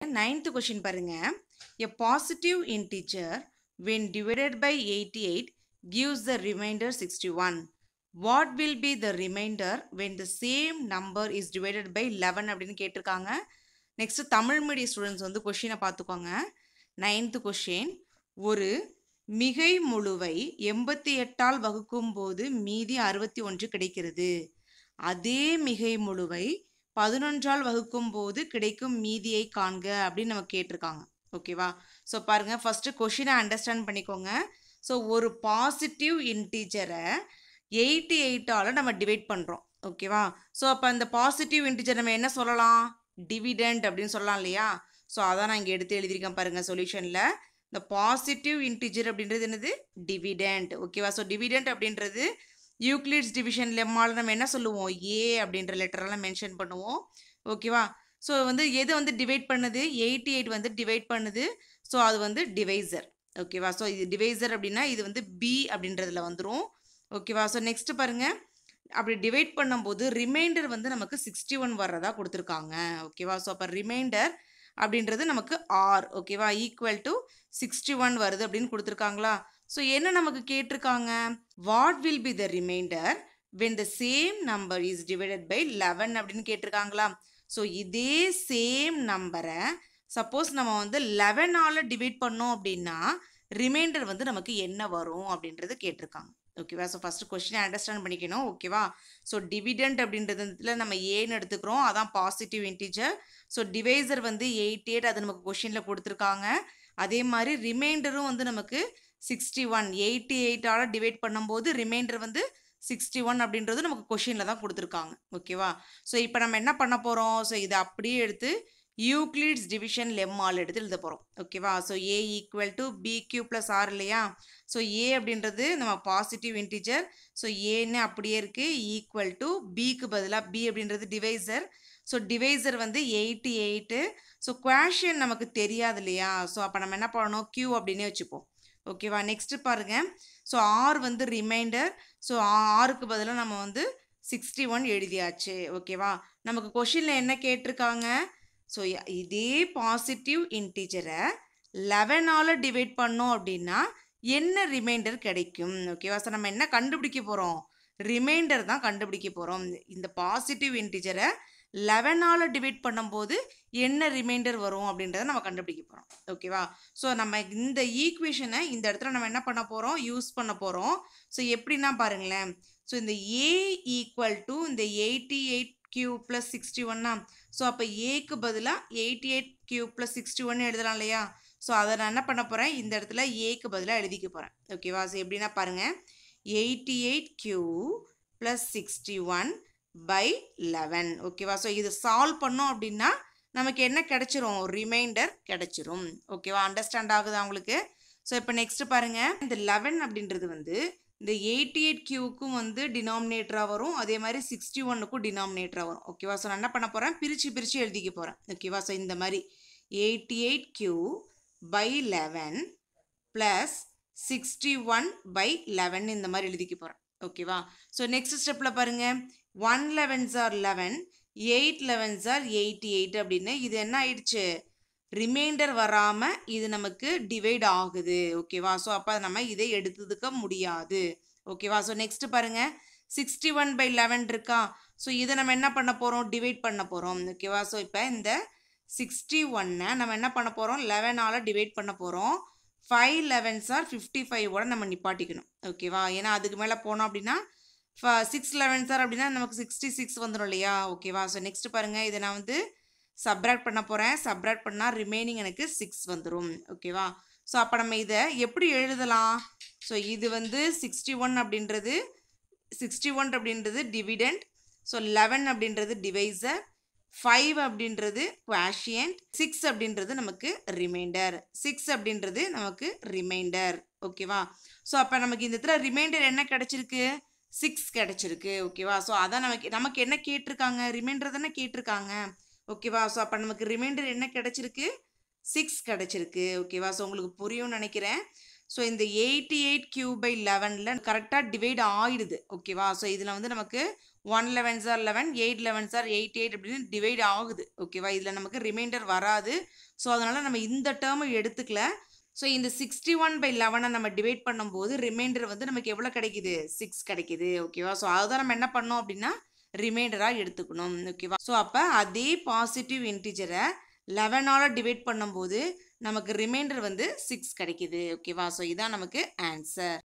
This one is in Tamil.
நைன்த் கொஷின் பாருங்க a positive integer when divided by 88 gives the remainder 61 what will be the remainder when the same number is divided by 11 அப்படின்னு கேட்டிருக்காங்க நெக்ஸ்ட் தமிழ் மீடியம் ஸ்டூடெண்ட்ஸ் வந்து கொஷினை பார்த்துக்கோங்க நைன்த் கொஷின் ஒரு மிகை முழுவை எண்பத்தி எட்டால் வகுக்கும் போது மீதி அறுபத்தி ஒன்று கிடைக்கிறது அதே மிகை முழுவை பதினொன்றால் வகுக்கும் போது கிடைக்கும் மீதியை காண்க அப்படின்னு நம்ம கேட்டிருக்காங்க ஓகேவா ஸோ பாருங்க ஃபர்ஸ்ட் கொஷினை அண்டர்ஸ்டாண்ட் பண்ணிக்கோங்க ஸோ ஒரு பாசிட்டிவ் இன்டீஜரை எயிட்டி எயிட்டால் நம்ம டிவைட் பண்ணுறோம் ஓகேவா ஸோ அப்போ அந்த பாசிட்டிவ் இன்டீஜர் நம்ம என்ன சொல்லலாம் டிவிடெண்ட் அப்படின்னு சொல்லலாம் இல்லையா ஸோ அதான் நான் இங்கே எடுத்து எழுதியிருக்கேன் பாருங்க சொல்யூஷனில் இந்த பாசிட்டிவ் இன்டிஜர் அப்படின்றது என்னது டிவிடெண்ட் ஓகேவா ஸோ டிவிடெண்ட் அப்படின்றது யூக்ளிட்ஸ் டிவிஷன் லெம்மால் நம்ம என்ன சொல்லுவோம் ஏ அப்படின்ற லெட்டரெல்லாம் மென்ஷன் பண்ணுவோம் ஓகேவா ஸோ வந்து எது வந்து டிவைட் பண்ணுது எயிட்டி எயிட் வந்து டிவைட் பண்ணுது ஸோ அது வந்து டிவைசர் ஓகேவா ஸோ இது டிவைசர் அப்படின்னா இது வந்து பி அப்படின்றதுல வந்துடும் ஓகேவா ஸோ நெக்ஸ்ட் பாருங்க அப்படி டிவைட் பண்ணும்போது ரிமைண்டர் வந்து நமக்கு சிக்ஸ்டி ஒன் வர்றதா கொடுத்துருக்காங்க ஓகேவா ஸோ அப்போ ரிமைண்டர் அப்படின்றது நமக்கு ஆர் ஓகேவா ஈக்குவல் டு சிக்ஸ்டி ஒன் வருது அப்படின்னு கொடுத்துருக்காங்களா ஸோ என்ன நமக்கு கேட்டிருக்காங்க what will be the remainder when the same number is divided by eleven அப்படின்னு கேட்டிருக்காங்களா ஸோ இதே சேம் நம்பரை சப்போஸ் நம்ம வந்து லெவனால் டிவைட் பண்ணோம் அப்படின்னா ரிமைண்டர் வந்து நமக்கு என்ன வரும் அப்படின்றது கேட்டிருக்காங்க ஓகேவா ஸோ ஃபஸ்ட்டு கொஸ்டினை அண்டர்ஸ்டாண்ட் பண்ணிக்கணும் ஓகேவா ஸோ டிவிடெண்ட் அப்படின்றதுல நம்ம ஏன்னு எடுத்துக்கிறோம் அதான் பாசிட்டிவ் இன்டீஜர் ஸோ டிவைசர் வந்து எயிட்டி எயிட் அது நமக்கு கொஷினில் கொடுத்துருக்காங்க அதே மாதிரி ரிமைண்டரும் வந்து நமக்கு சிக்ஸ்டி ஒன் எயிட்டி எயிட்டால் டிவைட் பண்ணும்போது ரிமைண்டர் வந்து சிக்ஸ்டி ஒன் அப்படின்றது நமக்கு கொஷினில் தான் கொடுத்துருக்காங்க ஓகேவா ஸோ இப்போ நம்ம என்ன பண்ண போகிறோம் ஸோ இதை அப்படியே எடுத்து யூக்ளிட்ஸ் டிவிஷன் லெம்மால் எடுத்து எழுத போகிறோம் ஓகேவா so A equal to B Q plus R இல்லையா ஸோ ஏ அப்படின்றது நம்ம பாசிட்டிவ் இன்டிஜர் ஸோ ஏன்னு அப்படியே இருக்குது ஈக்குவல் டு பிக்கு பதிலாக பி அப்படின்றது டிவைசர் ஸோ டிவைசர் வந்து எயிட்டி எயிட்டு ஸோ குவேஷன் நமக்கு தெரியாது இல்லையா ஸோ அப்போ நம்ம என்ன பண்ணணும் கியூ அப்படின்னே வச்சுப்போம் ஓகேவா நெக்ஸ்ட்டு பாருங்கள் ஸோ ஆர் வந்து ரிமைண்டர் ஸோ ஆருக்கு பதிலாக நம்ம வந்து சிக்ஸ்டி ஒன் எழுதியாச்சு ஓகேவா நமக்கு கொஷினில் என்ன கேட்டிருக்காங்க ஸோ இதே பாசிட்டிவ் இன்டீஜரை லெவனால் டிவைட் பண்ணோம் அப்படின்னா என்ன ரிமைண்டர் கிடைக்கும் ஓகேவா சார் நம்ம என்ன கண்டுபிடிக்க போகிறோம் ரிமைண்டர் தான் கண்டுபிடிக்க போகிறோம் இந்த பாசிட்டிவ் இன்டீஜரை லெவனால் டிவைட் பண்ணும்போது என்ன ரிமைண்டர் வரும் அப்படின்றத நம்ம கண்டுபிடிக்க போகிறோம் ஓகேவா ஸோ நம்ம இந்த ஈக்குவேஷனை இந்த இடத்துல நம்ம என்ன பண்ண போகிறோம் யூஸ் பண்ண போகிறோம் ஸோ எப்படின்னா பாருங்களேன் ஸோ இந்த ஏ ஈக்குவல் டு இந்த eighty eight Q plus sixty ஒன்னா ஸோ அப்போ ஏக்கு பதிலாக eighty eight Q plus sixty one எழுதலாம் இல்லையா ஸோ அதை நான் என்ன பண்ண போகிறேன் இந்த இடத்துல ஏக்கு பதிலாக எழுதிக்க போகிறேன் ஓகேவா ஸோ எப்படின்னா பாருங்கள் eighty eight Q plus sixty one by eleven ஓகேவா ஸோ இது சால்வ் பண்ணோம் அப்படின்னா நமக்கு என்ன கிடைச்சிரும் ரிமைண்டர் கிடைச்சிரும் ஓகேவா அண்டர்ஸ்டாண்ட் ஆகுதா உங்களுக்கு ஸோ இப்போ நெக்ஸ்ட் பாருங்கள் இந்த லெவன் அப்படின்றது வந்து இந்த எயிட்டி எயிட் கியூக்கும் வந்து டினாமினேட்டராக வரும் அதே மாதிரி சிக்ஸ்டி ஒன்னுக்கும் டினாமினேட்டராக வரும் ஓகேவா ஸோ நான் என்ன பண்ண போகிறேன் பிரித்து பிரித்து எழுதிக்க போகிறேன் ஓகேவா ஸோ இந்த மாதிரி eighty eight Q by eleven plus sixty one by eleven இந்த மாதிரி எழுதிக்க போகிறேன் ஓகேவா ஸோ நெக்ஸ்ட் ஸ்டெப்பில் பாருங்கள் one elevens are eleven eight elevens are eighty eight அப்படின்னு இது என்ன ஆயிடுச்சு ரிமைண்டர் வராமல் இது நமக்கு டிவைட் ஆகுது ஓகேவா ஸோ அப்போ நம்ம இதை எடுத்துக்க முடியாது ஓகேவா ஸோ நெக்ஸ்ட் பாருங்க சிக்ஸ்டி ஒன் பை லெவன் இருக்கா ஸோ இதை நம்ம என்ன பண்ண போகிறோம் டிவைட் பண்ண போகிறோம் ஓகேவா ஸோ இப்போ இந்த சிக்ஸ்டி ஒன்னை நம்ம என்ன பண்ண போகிறோம் லெவனால் டிவைட் பண்ண போகிறோம் ஃபைவ் லெவன்ஸ் ஆர் ஃபிஃப்டி ஃபைவோட நம்ம நிப்பாட்டிக்கணும் ஓகேவா ஏன்னா அதுக்கு மேலே போனோம் அப்படின்னா சிக்ஸ் லெவன்ஸ் ஆர் அப்படின்னா நமக்கு சிக்ஸ்டி சிக்ஸ் வந்துடும் இல்லையா ஓகேவா ஸோ நெக்ஸ்ட் பாருங்கள் இதை நான் வந்து சப்ராக்ட் பண்ண போகிறேன் சப்ராக்ட் பண்ணால் ரிமைனிங் எனக்கு சிக்ஸ் வந்துடும் ஓகேவா ஸோ அப்போ நம்ம இதை எப்படி எழுதலாம் ஸோ இது வந்து சிக்ஸ்டி ஒன் அப்படின்றது சிக்ஸ்டி ஒன் அப்படின்றது டிவிடெண்ட் ஸோ லெவன் அப்படின்றது டிவைசர் ஃபைவ் அப்படின்றது குவாஷியன்ட் சிக்ஸ் அப்படின்றது நமக்கு ரிமைண்டர் சிக்ஸ் அப்படின்றது நமக்கு ரிமைண்டர் ஓகேவா ஸோ அப்போ நமக்கு இந்த இடத்துல ரிமைண்டர் என்ன கிடச்சிருக்கு சிக்ஸ் கிடச்சிருக்கு ஓகேவா ஸோ அதான் நமக்கு நமக்கு என்ன கேட்டிருக்காங்க ரிமைண்டர் தானே கேட்டிருக்காங்க ஓகேவா ஸோ அப்போ நமக்கு ரிமைண்டர் என்ன கிடச்சிருக்கு சிக்ஸ் கிடச்சிருக்கு ஓகேவா ஸோ உங்களுக்கு புரியும்னு நினைக்கிறேன் ஸோ இந்த எயிட்டி எயிட் கியூ பை லெவனில் கரெக்டாக டிவைட் ஆயிடுது ஓகேவா ஸோ இதில் வந்து நமக்கு one eleven are eleven eight eleven are eight eight அப்படின்னு டிவைட் ஆகுது ஓகேவா இதில் நமக்கு ரிமைண்டர் வராது ஸோ அதனால் நம்ம இந்த டேர்மை எடுத்துக்கல ஸோ இந்த சிக்ஸ்டி ஒன் பை லெவனை நம்ம டிவைட் பண்ணும்போது ரிமைண்டர் வந்து நமக்கு எவ்வளோ கிடைக்குது சிக்ஸ் கிடைக்குது ஓகேவா ஸோ அதுதான் நம்ம என்ன பண்ணோம் அப்படின்னா ரிமைண்டராக எடுத்துக்கணும் ஓகேவா ஸோ அப்போ அதே பாசிட்டிவ் இன்டிஜரை லெவனால் டிவைட் பண்ணும்போது நமக்கு ரிமைண்டர் வந்து சிக்ஸ் கிடைக்குது ஓகேவா ஸோ இதான் நமக்கு ஆன்சர்